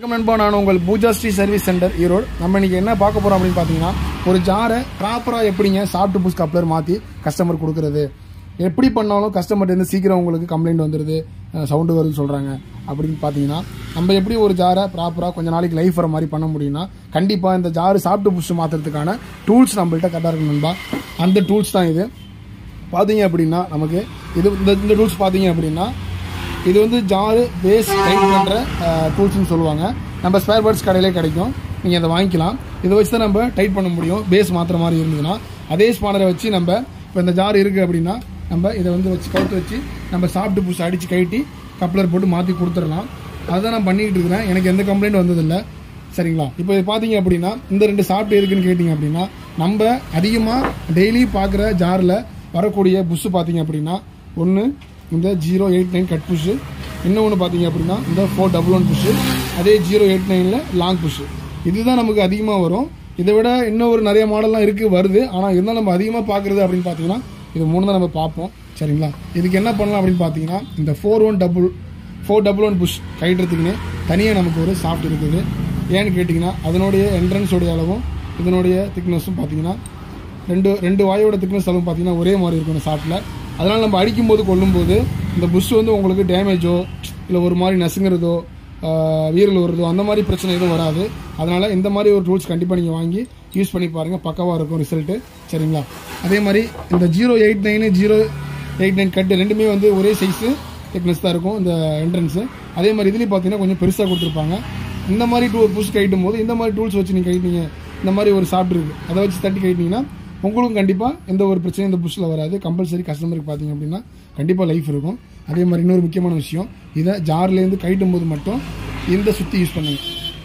வணக்கம் நண்பா நான் உங்கள் பூஜா ஸ்ரீ சர்வீஸ் சென்டர் ஈரோடு நம்ம இன்னைக்கு என்ன பார்க்க போறோம் அப்படின்னு பார்த்தீங்கன்னா ஒரு ஜாரை ப்ராப்பராக எப்படிங்க சாஃப்ட் புஷ் கப்ளர் மாற்றி கஸ்டமர் கொடுக்குறது எப்படி பண்ணாலும் கஸ்டமர்ட்ட இருந்து சீக்கிரம் உங்களுக்கு கம்ப்ளைண்ட் வந்துடுது சவுண்டு வருதுன்னு சொல்கிறாங்க அப்படின்னு பார்த்தீங்கன்னா நம்ம எப்படி ஒரு ஜாரை ப்ராப்பராக கொஞ்ச நாளைக்கு லைஃப் வர மாதிரி பண்ண முடியும்னா கண்டிப்பாக இந்த ஜாரு சாஃப்ட் புஷ் மாற்றுறதுக்கான டூல்ஸ் நம்மள்ட்ட கரெக்டாக இருக்கும் நண்பா அந்த டூல்ஸ் தான் இது பார்த்தீங்க அப்படின்னா நமக்கு இது இந்த இந்த டூல்ஸ் பார்த்தீங்க அப்படின்னா இது வந்து ஜாரு பேஸ் டைட் பண்ணுற டூல்ஸ்னு சொல்லுவாங்க நம்ம ஸ்பேர் பார்ட்ஸ் கடையிலே கிடைக்கும் நீங்கள் அதை வாங்கிக்கலாம் இதை வச்சு தான் நம்ம டைட் பண்ண முடியும் பேஸ் மாற்றுற மாதிரி இருந்ததுன்னா அதே ஸ்பானரை வச்சு நம்ம இப்போ இந்த ஜார் இருக்குது அப்படின்னா நம்ம இதை வந்து வச்சு கவுத்து வச்சு நம்ம சாப்பிட்டு புஷ் அடித்து கழட்டி கப்ளர் போட்டு மாற்றி கொடுத்துடலாம் அதுதான் நான் பண்ணிக்கிட்டு இருக்கிறேன் எனக்கு எந்த கம்ப்ளைண்ட் வந்ததில்லை சரிங்களா இப்போ இது பார்த்தீங்க அப்படின்னா இந்த ரெண்டு சாப்பிட்டு இருக்குன்னு கேட்டிங்க அப்படின்னா நம்ம அதிகமாக டெய்லி பார்க்குற ஜாரில் வரக்கூடிய புஷ்ஷு பார்த்தீங்க அப்படின்னா ஒன்று இந்த zero eight nine cut push இன்னொன்று பார்த்தீங்க அப்படின்னா இந்த ஃபோர் டபுள் ஒன் புஷ்ஷு அதே ஜீரோ எயிட் நைனில் லாங் புஷ்ஷு இதுதான் நமக்கு அதிகமாக வரும் இதை விட இன்னும் ஒரு நிறைய மாடல்லாம் இருக்குது வருது ஆனால் இருந்தாலும் நம்ம அதிகமாக பார்க்குறது அப்படின்னு பார்த்தீங்கன்னா இது மூணு தான் நம்ம பார்ப்போம் சரிங்களா இதுக்கு என்ன பண்ணலாம் அப்படின்னு பார்த்தீங்கன்னா இந்த four one double four double one push கைட்டுறதுக்குன்னு தனியாக நமக்கு ஒரு சாஃப்ட் இருக்குது ஏன்னு கேட்டிங்கன்னா அதனுடைய என்ட்ரன்ஸோடைய அளவும் இதனுடைய திக்னஸும் பார்த்தீங்கன்னா ரெண்டு ரெண்டு வாயோட திக்னஸ் அளவும் பார்த்தீங்கன்னா ஒரே மாதிரி இருக்கும் இந்த சாஃப்ட்டில் அதனால் நம்ம அடிக்கும்போது கொல்லும்போது இந்த புஷ் வந்து உங்களுக்கு டேமேஜோ இல்லை ஒரு மாதிரி நசுங்கிறதோ ஆஹ், வீரல் வருதோ அந்த மாதிரி பிரச்சனை எதுவும் வராது அதனால் இந்த மாதிரி ஒரு டூல்ஸ் கண்டிப்பாக நீங்கள் வாங்கி யூஸ் பண்ணி பாருங்கள் பக்காவாக இருக்கும் ரிசல்ட்டு சரிங்களா அதே மாதிரி இந்த zero eight nine zero eight nine cut ரெண்டுமே வந்து ஒரே சைஸு திக்னஸ் தான் இருக்கும் இந்த என்ட்ரன்ஸு அதே மாதிரி இதுலேயும் பார்த்தீங்கன்னா கொஞ்சம் பெருசாக கொடுத்துருப்பாங்க இந்த மாதிரி டூ புஷ் கைட்டும் போது இந்த மாதிரி டூல்ஸ் வச்சு நீங்கள் கைட்டிங்க இந்த மாதிரி ஒரு சாப்பிட்டு இருக்குது அதை வச்சு தட்டி கைட்டிங்கன்னா உங்களுக்கும் கண்டிப்பாக எந்த ஒரு பிரச்சனையும் இந்த புஷ்ஷில் வராது கம்பல்சரி கஸ்டமருக்கு பார்த்தீங்க அப்படின்னா கண்டிப்பாக லைஃப் இருக்கும் அதே மாதிரி இன்னொரு முக்கியமான விஷயம் இதை ஜார்லேருந்து கைட்டும் போது மட்டும் இந்த சுற்றி யூஸ் பண்ணுங்க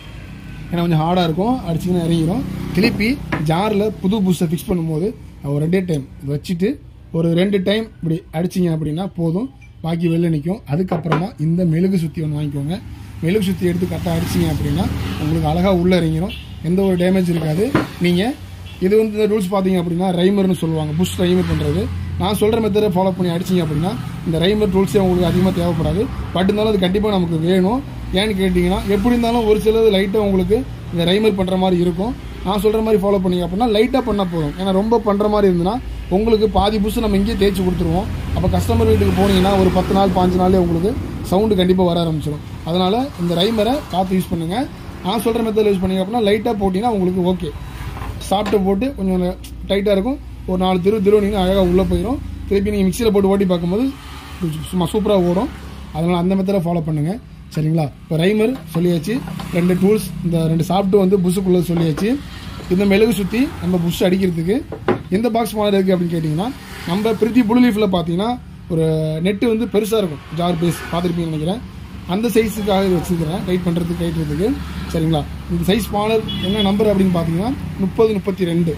ஏன்னா கொஞ்சம் ஹார்டாக இருக்கும் அடிச்சிங்கன்னா இறங்கிடும் திருப்பி ஜாரில் புது புஷ்ஷை ஃபிக்ஸ் பண்ணும்போது ஒரு ரெண்டே டைம் இதை வச்சுட்டு ஒரு ரெண்டு டைம் இப்படி அடிச்சிங்க அப்படின்னா போதும் பாக்கி வெளில நிற்கும் அதுக்கப்புறமா இந்த மெழுகு சுற்றி ஒன்று வாங்கிக்கோங்க மெழுகு சுற்றி எடுத்து கரெக்டாக அடிச்சிங்க அப்படின்னா உங்களுக்கு அழகாக உள்ளே இறங்கிடும் எந்த ஒரு டேமேஜ் இருக்காது நீங்கள் இது வந்து இந்த ரூல்ஸ் பார்த்தீங்க அப்படின்னா ரைமர்னு சொல்லுவாங்க புஷ் ரைமர் பண்ணுறது நான் சொல்கிற மெத்தடை ஃபாலோ பண்ணி அடிச்சிங்க அப்படின்னா இந்த ரைமர் டூல்ஸே உங்களுக்கு அதிகமாக தேவைப்படாது பட் இருந்தாலும் அது கண்டிப்பாக நமக்கு வேணும் ஏன்னு கேட்டிங்கன்னா எப்படி இருந்தாலும் ஒரு சிலது லைட்டாக உங்களுக்கு இந்த ரைமர் பண்ணுற மாதிரி இருக்கும் நான் சொல்கிற மாதிரி ஃபாலோ பண்ணீங்க அப்படின்னா லைட்டாக பண்ணால் போதும் ஏன்னா ரொம்ப பண்ணுற மாதிரி இருந்ததுன்னா உங்களுக்கு பாதி புஷ் நம்ம இங்கேயே தேய்ச்சி கொடுத்துருவோம் அப்போ கஸ்டமர் வீட்டுக்கு போனீங்கன்னா ஒரு பத்து நாள் பாஞ்சு நாளே உங்களுக்கு சவுண்டு கண்டிப்பாக வர ஆரம்பிச்சிடும் அதனால் இந்த ரைமரை பார்த்து யூஸ் பண்ணுங்கள் நான் சொல்கிற மெத்தட் யூஸ் பண்ணீங்க அப்படின்னா லைட்டாக போட்டிங்கன்னா உங்களுக்கு ஓகே சாப்பிட்டு போட்டு கொஞ்சம் டைட்டாக இருக்கும் ஒரு நாலு திரு திருவனிங்கன்னா அழகாக உள்ளே போயிடும் திருப்பி நீங்கள் மிக்சியில் போட்டு ஓட்டி பார்க்கும்போது சும்மா சூப்பராக ஓடும் அதனால் அந்த மெத்தடை ஃபாலோ பண்ணுங்கள் சரிங்களா இப்போ ரைமர் சொல்லியாச்சு ரெண்டு டூல்ஸ் இந்த ரெண்டு சாப்பிட்டு வந்து புஷ்ஷுக்குள்ளே சொல்லியாச்சு இந்த மெழுகு சுற்றி நம்ம புஷ் அடிக்கிறதுக்கு எந்த பாக்ஸ் மாடல் இருக்குது அப்படின்னு கேட்டிங்கன்னா நம்ம பிரித்தி புளு லீஃபில் பார்த்தீங்கன்னா ஒரு நெட்டு வந்து பெருசாக இருக்கும் ஜார் பேஸ் பார்த்துருப்பீங்கன்னு நினைக்கிறேன் அந்த சைஸுக்காக இது வச்சுருக்கிறேன் டைட் பண்ணுறதுக்கு கைட்டுறதுக்கு சரிங்களா இந்த சைஸ் மாடல் என்ன நம்பர் அப்படின்னு பார்த்தீங்கன்னா முப்பது முப்பத்தி ரெண்டு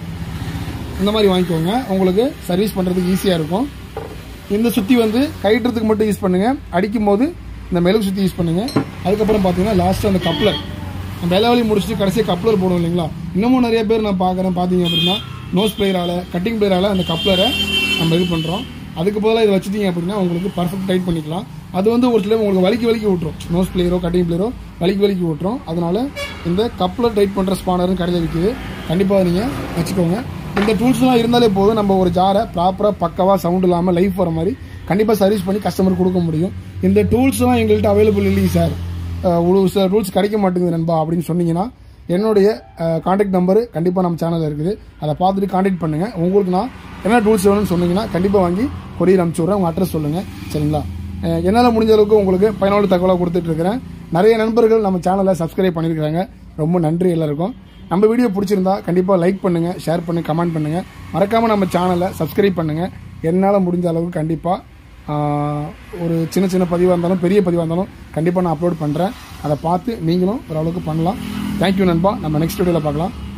இந்த மாதிரி வாங்கிக்கோங்க உங்களுக்கு சர்வீஸ் பண்ணுறதுக்கு ஈஸியாக இருக்கும் இந்த சுற்றி வந்து கயிட்டுறதுக்கு மட்டும் யூஸ் பண்ணுங்கள் அடிக்கும் போது இந்த மெழுகு சுற்றி யூஸ் பண்ணுங்கள் அதுக்கப்புறம் பார்த்தீங்கன்னா லாஸ்ட்டு அந்த கப்ளர் நம்ம எல்லா வேலையும் முடிச்சுட்டு கடைசியாக கப்ளர் போடுவோம் இல்லைங்களா இன்னமும் நிறைய பேர் நான் பார்க்குறேன் பார்த்தீங்க அப்படின்னா நோஸ் பிளேயரால் கட்டிங் பிளேயரால் அந்த கப்ளரை நம்ம இது பண்ணுறோம் அதுக்கு பதிலாக இதை வச்சுட்டீங்க அப்படின்னா உங்களுக்கு பர்ஃபெக்ட் டைட் பண்ணிக்கலாம் அது வந்து ஒரு சில உங்களுக்கு வலிக்கு வலிக்கு விட்டுரும் நோஸ் பிளேயரோ கட்டிங் பிளேயரோ வலிக்கு வலிக்கு விட்டுரும் அதனால இந்த கப்ளர் டைட் பண்ணுற ஸ்பானரும் கடையில் விற்கிது கண்டிப்பாக நீங்கள் வச்சுக்கோங்க இந்த டூல்ஸ்லாம் இருந்தாலே போதும் நம்ம ஒரு ஜாரை ப்ராப்பராக பக்கவாக சவுண்ட் இல்லாமல் லைஃப் வர மாதிரி கண்டிப்பாக சர்வீஸ் பண்ணி கஸ்டமர் கொடுக்க முடியும் இந்த டூல்ஸ்லாம் எங்கள்கிட்ட அவைலபிள் இல்லைங்க சார் ஒரு சில ரூல்ஸ் கிடைக்க மாட்டேங்குது நண்பா அப்படின்னு சொன்னீங்கன்னா என்னுடைய காண்டாக்ட் நம்பரு கண்டிப்பாக நம்ம சேனலில் இருக்குது அதை பார்த்துட்டு காண்டாக்ட் பண்ணுங்கள் உங்களுக்கு நான் என்ன டூல்ஸ் வேணும்னு சொன்னீங்கன்னா கண்டிப்பாக வாங்கி கொரியர் அனுப்பிச்சி விட்றேன் உங்கள் அட்ரஸ் சொல்லுங்கள் சரிங்களா அஹ் என்னால் முடிஞ்ச அளவுக்கு உங்களுக்கு பயனுள்ள தகவலாக கொடுத்துட்டு இருக்கிறேன் நிறைய நண்பர்கள் நம்ம சேனலை சப்ஸ்கிரைப் பண்ணியிருக்கிறாங்க ரொம்ப நன்றி எல்லாருக்கும் நம்ம வீடியோ பிடிச்சிருந்தா கண்டிப்பாக லைக் பண்ணுங்கள் ஷேர் பண்ணுங்க கமெண்ட் பண்ணுங்கள் மறக்காமல் நம்ம சேனலை சப்ஸ்கிரைப் பண்ணுங்கள் என்னால் முடிஞ்ச அளவுக்கு கண்டிப்பாக ஒரு சின்ன சின்ன பதிவாக இருந்தாலும் பெரிய பதிவாக இருந்தாலும் கண்டிப்பாக நான் அப்லோட் பண்ணுறேன் அதை பார்த்து நீங்களும் ஓரளவுக்கு பண்ணலாம் தேங்க்யூ நண்பா நம்ம நெக்ஸ்ட் வீடியோவில் பார்க்கலாம்